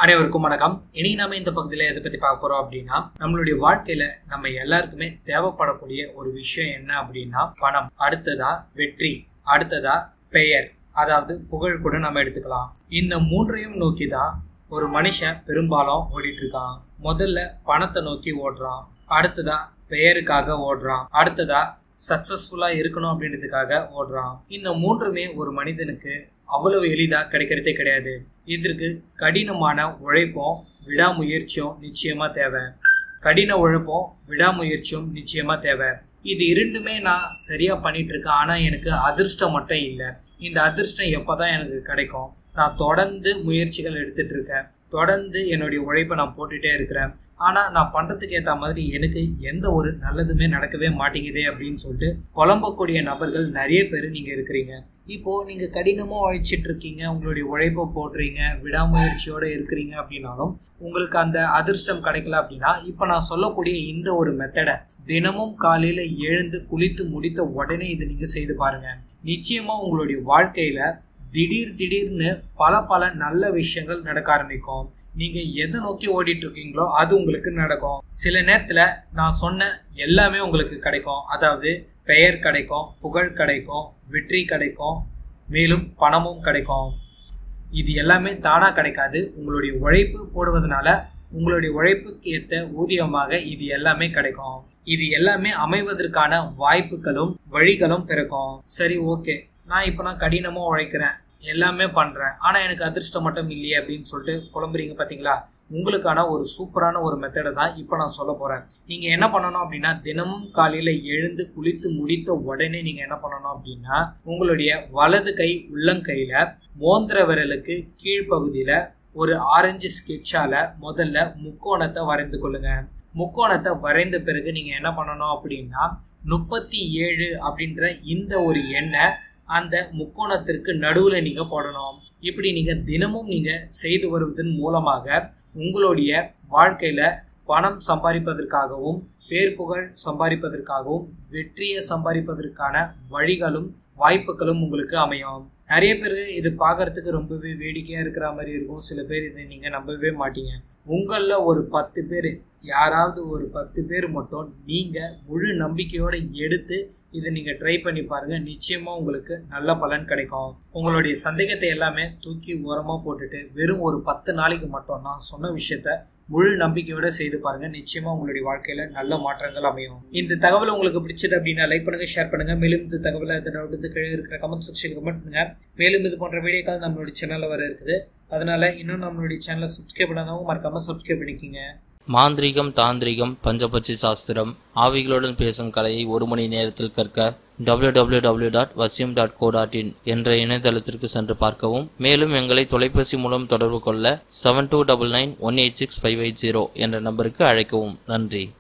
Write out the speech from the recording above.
அனைவருக்கும் வணக்கம் இனி நம்ம இந்த பகுதியில் எதை பத்தி பார்க்க போறோம் அப்படின்னா நம்மளுடைய வாழ்க்கையில நம்ம எல்லாருக்குமே தேவைப்படக்கூடிய ஒரு விஷயம் என்ன அப்படின்னா பணம் அடுத்ததா வெற்றி அடுத்ததா பெயர் அதாவது புகழ் கூட நம்ம எடுத்துக்கலாம் இந்த மூன்றையும் நோக்கி தான் ஒரு மனுஷன் பெரும்பாலும் ஓடிட்டு இருக்கான் முதல்ல பணத்தை நோக்கி ஓடுறான் அடுத்ததா பெயருக்காக ஓடுறான் அடுத்ததா சக்சஸ்ஃபுல்லா இருக்கணும் அப்படின்றதுக்காக ஓடுறான் இந்த மூன்றுமே ஒரு மனிதனுக்கு அவ்வளவு எளிதா கிடைக்கிறதே கிடையாது இதற்கு கடினமான உழைப்பும் விடாமுயற்சியும் நிச்சயமா தேவை கடின உழைப்பும் விடாமுயற்சியும் நிச்சயமா தேவை இது இரண்டுமே நான் சரியா பண்ணிட்டு இருக்கேன் ஆனா எனக்கு அதிர்ஷ்டம் மட்டும் இல்லை இந்த அதிர்ஷ்டம் எப்பதான் எனக்கு கிடைக்கும் நான் தொடர்ந்து முயற்சிகள் எடுத்துட்டு இருக்கேன் தொடர்ந்து என்னுடைய உழைப்பை நான் போட்டுட்டே இருக்கிறேன் ஆனா நான் பண்றதுக்கு ஏத்த மாதிரி எனக்கு எந்த ஒரு நல்லதுமே நடக்கவே மாட்டேங்குதே அப்படின்னு சொல்லிட்டு புலம்பக்கூடிய நபர்கள் நிறைய பேர் நீங்க இருக்கிறீங்க இப்போ நீங்க கடினமா உழைச்சிட்டு இருக்கீங்க உங்களுடைய உழைப்பை போடுறீங்க விடாமுயற்சியோட இருக்கிறீங்க அப்படின்னாலும் உங்களுக்கு அந்த அதிர்ஷ்டம் கிடைக்கல அப்படின்னா இப்ப நான் சொல்லக்கூடிய இந்த ஒரு மெத்தடை தினமும் காலையில எழுந்து குளித்து முடித்த உடனே இதை நீங்க செய்து பாருங்க நிச்சயமா உங்களுடைய வாழ்க்கையில திடீர் திடீர்னு பல பல நல்ல விஷயங்கள் நடக்க ஆரம்பிக்கும் நீங்க எதை நோக்கி ஓடிட்டு இருக்கீங்களோ அது உங்களுக்கு நடக்கும் சில நேரத்துல நான் சொன்ன எல்லாமே உங்களுக்கு கிடைக்கும் அதாவது பெயர் கிடைக்கும் புகழ் கிடைக்கும் வெற்றி கிடைக்கும் மேலும் பணமும் கிடைக்கும் இது எல்லாமே தானா கிடைக்காது உங்களுடைய உழைப்பு போடுவதனால உங்களுடைய உழைப்புக்கு ஏற்ற ஊதியமாக இது எல்லாமே கிடைக்கும் இது எல்லாமே அமைவதற்கான வாய்ப்புகளும் வழிகளும் பிறக்கும் சரி ஓகே நான் இப்போ நான் கடினமாக உழைக்கிறேன் எல்லாமே பண்ணுறேன் ஆனால் எனக்கு அதிர்ஷ்டம் மட்டும் இல்லையே அப்படின்னு சொல்லிட்டு புலம்புறீங்க பார்த்தீங்களா உங்களுக்கான ஒரு சூப்பரான ஒரு மெத்தடை தான் இப்போ நான் சொல்ல போகிறேன் நீங்கள் என்ன பண்ணணும் அப்படின்னா தினமும் காலையில் எழுந்து குளித்து முடித்த உடனே நீங்கள் என்ன பண்ணணும் அப்படின்னா உங்களுடைய வலது கை உள்ளங்கையில் மோந்திர விரலுக்கு கீழ்ப்பகுதியில் ஒரு ஆரஞ்சு ஸ்கெட்சால முதல்ல முக்கோணத்தை வரைந்து கொள்ளுங்க முக்கோணத்தை வரைந்த பிறகு நீங்கள் என்ன பண்ணணும் அப்படின்னா முப்பத்தி ஏழு அப்படின்ற இந்த ஒரு எண்ணை அந்த முக்கோணத்திற்கு நடுவில் நீங்கள் போடணும் இப்படி நீங்கள் தினமும் நீங்கள் செய்து வருவதன் மூலமாக உங்களுடைய வாழ்க்கையில் பணம் சம்பாதிப்பதற்காகவும் பேர் புகழ் சம்பாதிப்பதற்காகவும் வெற்றியை சம்பாதிப்பதற்கான வழிகளும் வாய்ப்புகளும் உங்களுக்கு அமையும் நிறைய பேர் இது பார்க்கறதுக்கு ரொம்பவே வேடிக்கையாக இருக்கிற மாதிரி இருக்கும் சில பேர் இதை நீங்கள் நம்பவே மாட்டீங்க உங்களில் ஒரு பத்து பேர் யாராவது ஒரு பத்து பேர் மட்டும் நீங்கள் முழு நம்பிக்கையோடு எடுத்து இதை நீங்கள் ட்ரை பண்ணி பாருங்கள் நிச்சயமாக உங்களுக்கு நல்ல பலன் கிடைக்கும் உங்களுடைய சந்தேகத்தை எல்லாமே தூக்கி உரமாக போட்டுட்டு வெறும் ஒரு பத்து நாளைக்கு மட்டும் நான் சொன்ன விஷயத்த முழு நம்பிக்கையோட செய்து பாருங்க நிச்சயமா உங்களுடைய வாழ்க்கையில நல்ல மாற்றங்கள் அமையும் இந்த தகவல் உங்களுக்கு பிடிச்சது அப்படின்னா லைக் பண்ணுங்க ஷேர் பண்ணுங்க மேலும் இந்த தகவலை இந்த கீழே இருக்கிற கமெண்ட் செக்ஷன் கமெண்ட் பண்ணுங்க மேலும் இது போன்ற வீடியோக்கள் நம்மளுடைய சேனல்ல வர இருக்குது அதனால இன்னும் நம்மளுடைய சேனலை சப்ஸ்கிரைப் பண்ணாதவங்க மறக்காம சப்ஸ்கிரைப் பண்ணிக்கோங்க மாந்திரிகம் தாந்திரிகம் பஞ்சபட்சி சாஸ்திரம் ஆவிகளுடன் பேசும் கலையை ஒரு மணி நேரத்தில் கற்க www.vasyam.co.in டாட் வசியம் டாட் கோ டாட் இன் என்ற இணையதளத்திற்கு சென்று பார்க்கவும் மேலும் எங்களை தொலைபேசி மூலம் தொடர்பு கொள்ள seven two double nine one eight six five eight zero என்ற நம்பருக்கு அழைக்கவும் நன்றி